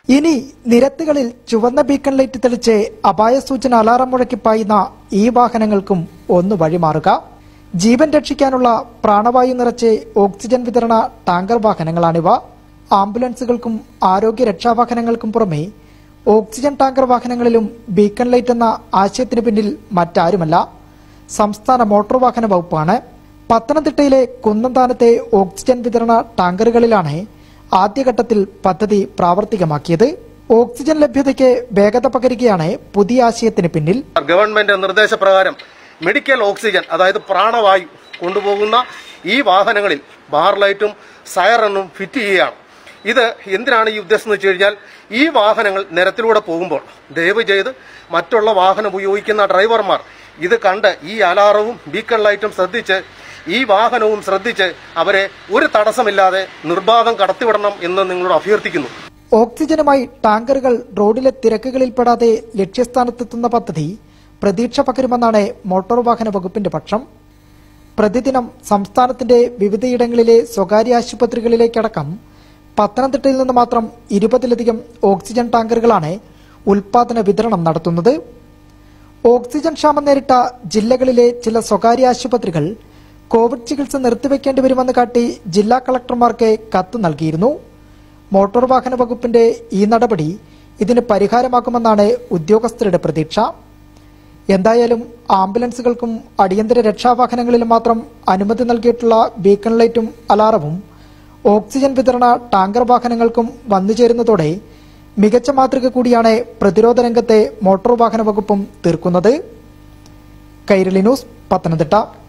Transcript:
ഇനി നിരത്തുകളിൽ ചുവന്ന beacon light തെളിച്ച് അപായ സൂചന അലാറം മുഴക്കി പായുന്ന ഈ വാഹനങ്ങൾക്കും ഒന്ന് വഴിമാറുക ജീവൻ രക്ഷിക്കാനുള്ള പ്രാണവായു നിറച്ച് ഓക്സിജൻ വിതരണ ടാങ്കർ വാഹനങ്ങളാണിവ ആംബുലൻസുകൾക്കും ആരോഗ്യ രക്ഷാവാഹനങ്ങൾക്കും പുറമെ ഓക്സിജൻ ടാങ്കർ വാഹനങ്ങളിലും ബീക്കൺ ലൈറ്റ് എന്ന ആശയത്തിന് പിന്നിൽ മറ്റാരുമല്ല സംസ്ഥാന മോട്ടോർ വാഹന വകുപ്പാണ് പത്തനംതിട്ടയിലെ കുന്നന്താനത്തെ ഓക്സിജൻ വിതരണ ടാങ്കറുകളിലാണ് ആദ്യഘട്ടത്തിൽ പദ്ധതി പ്രാവർത്തികമാക്കിയത് ഓക്സിജൻ ലഭ്യതയ്ക്ക് വേഗത പകരുകയാണ് പുതിയ ആശയത്തിന് പിന്നിൽ ഗവൺമെന്റ് നിർദ്ദേശപ്രകാരം മെഡിക്കൽ ഓക്സിജൻ അതായത് പ്രാണവായു കൊണ്ടുപോകുന്ന ഈ വാഹനങ്ങളിൽ ബാർ ലൈറ്റും സയറണും ഫിറ്റ് ചെയ്യുകയാണ് ഇത് എന്തിനാണ് ഈ ഉദ്ദേശം എന്ന് വെച്ച് കഴിഞ്ഞാൽ ഈ വാഹനങ്ങൾ നിരത്തിലൂടെ പോകുമ്പോൾ ദയവ് ചെയ്ത് മറ്റുള്ള വാഹനം ഉപയോഗിക്കുന്ന ഡ്രൈവർമാർ ഇത് കണ്ട് ഈ അലാറവും ബീക്കൺ ലൈറ്റും ശ്രദ്ധിച്ച് ഈ വാഹനവും ശ്രദ്ധിച്ച് അവരെ ഒരു തടസ്സമില്ലാതെ നിർബാധം കടത്തിവിടണം എന്ന് നിങ്ങളോട് അഭ്യർത്ഥിക്കുന്നു ഓക്സിജനുമായി ടാങ്കറുകൾ റോഡിലെ തിരക്കുകളിൽപ്പെടാതെ ലക്ഷ്യസ്ഥാനത്തെത്തുന്ന പദ്ധതി പ്രതീക്ഷ പകരുമെന്നാണ് മോട്ടോർ വാഹന വകുപ്പിന്റെ പക്ഷം പ്രതിദിനം സംസ്ഥാനത്തിന്റെ വിവിധയിടങ്ങളിലെ സ്വകാര്യ ആശുപത്രികളിലേക്കടക്കം പത്തനംതിട്ടയിൽ നിന്ന് മാത്രം ഇരുപതിലധികം ഓക്സിജൻ ടാങ്കറുകളാണ് ഉൽപാദന വിതരണം നടത്തുന്നത് ഓക്സിജൻ ക്ഷാമം നേരിട്ട ജില്ലകളിലെ ചില സ്വകാര്യ ആശുപത്രികൾ കോവിഡ് ചികിത്സ നിർത്തിവെക്കേണ്ടി വരുമെന്ന് കാട്ടി ജില്ലാ കളക്ടർമാർക്ക് കത്ത് നൽകിയിരുന്നു മോട്ടോർ വാഹന വകുപ്പിന്റെ ഈ നടപടി ഇതിന് പരിഹാരമാക്കുമെന്നാണ് ഉദ്യോഗസ്ഥരുടെ പ്രതീക്ഷ എന്തായാലും ആംബുലൻസുകൾക്കും അടിയന്തര രക്ഷാവാഹനങ്ങളിലും മാത്രം അനുമതി നൽകിയിട്ടുള്ള ബീക്കൺ ലൈറ്റും അലാറവും ഓക്സിജൻ വിതരണ ടാങ്കർ വാഹനങ്ങൾക്കും വന്നുചേരുന്നതോടെ മികച്ച മാതൃക കൂടിയാണ് പ്രതിരോധ രംഗത്തെ മോട്ടോർ വാഹന വകുപ്പും തീർക്കുന്നത് കൈരളി ന്യൂസ് പത്തനംതിട്ട